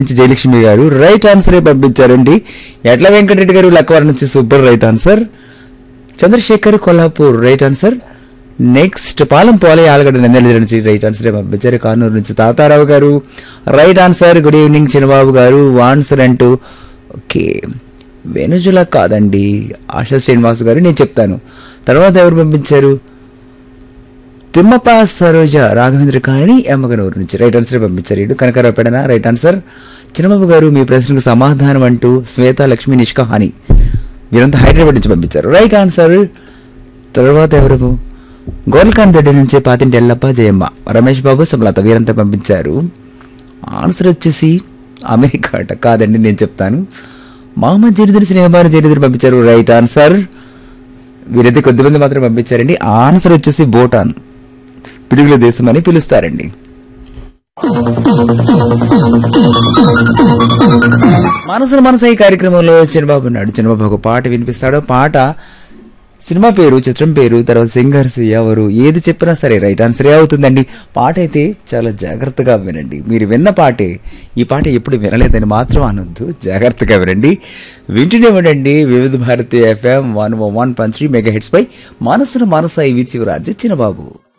నుంచి జయలక్ష్మి గారు రైట్ ఆన్సరే పంపించారండి ఎట్ల వెంకటరెడ్డి గారు లక్కవరం నుంచి super right answer Chandrashekhar Kolhapur right answer next పాలం పోలే ఆలగడ్డ నందెల జిల్లా నుంచి రైట్ ఆన్సర్ పంపించారు కానూరు నుంచి తాతారావు గారు right answer good evening Chinnababu గారు ఆన్సర్ అంటూ ఓకే వెనుజుల కాదండి ఆశా శ్రీనివాస్ గారు నేను చెప్తాను తర్వాత ఎవరు పంపించారు తిమ్మప్ప సరోజ రాఘవేంద్ర కాలనీ ఎమ్మగనూరు నుంచి రైట్ ఆన్సర్ పంపించారు ఇటు కనకరావు పెడన రైట్ ఆన్సర్ చిన్నబాబు గారు మీ ప్రశ్నకు సమాధానం అంటూ శ్వేత లక్ష్మి నిష్కహాని వీరంతా హైదరాబాద్ నుంచి పంపించారు రైట్ ఆన్సర్ తర్వాత ఎవరు గోల్కాండ్ రెడ్డి నుంచి పాతింటి ఎల్లప్ప జయమ్మ రమేష్ బాబు సుమలత వీరంతా పంపించారు ఆన్సర్ వచ్చేసి అమెరికా అట కాదండి నేను చెప్తాను మహమ్మద్ జరీదర్ స్నేహబాను జరీదర్ పంపించారు రైట్ ఆన్సర్ వీరైతే కొద్దిమంది మాత్రం పంపించారండి ఆన్సర్ వచ్చేసి భూటాన్ పిడుగుల దేశం అని పిలుస్తారండి మనసును మనసు ఈ కార్యక్రమంలో చిన్నబాబు ఉన్నాడు చిన్నబాబు ఒక పాట వినిపిస్తాడు పాట సినిమా పేరు చిత్రం పేరు తర్వాత సింగర్స్ ఎవరు ఏది చెప్పినా సరే రైట్ ఆన్సరే అవుతుందండి పాట అయితే చాలా జాగ్రత్తగా వినండి మీరు విన్న పాటే ఈ పాట ఎప్పుడు వినలేదని మాత్రం అనొద్దు జాగ్రత్తగా వినండి వింటూనే ఉండండి Vividh Bharati FM one one point three megahertz పై మనసును మనసు ఇవి చివరాజు చిన్నబాబు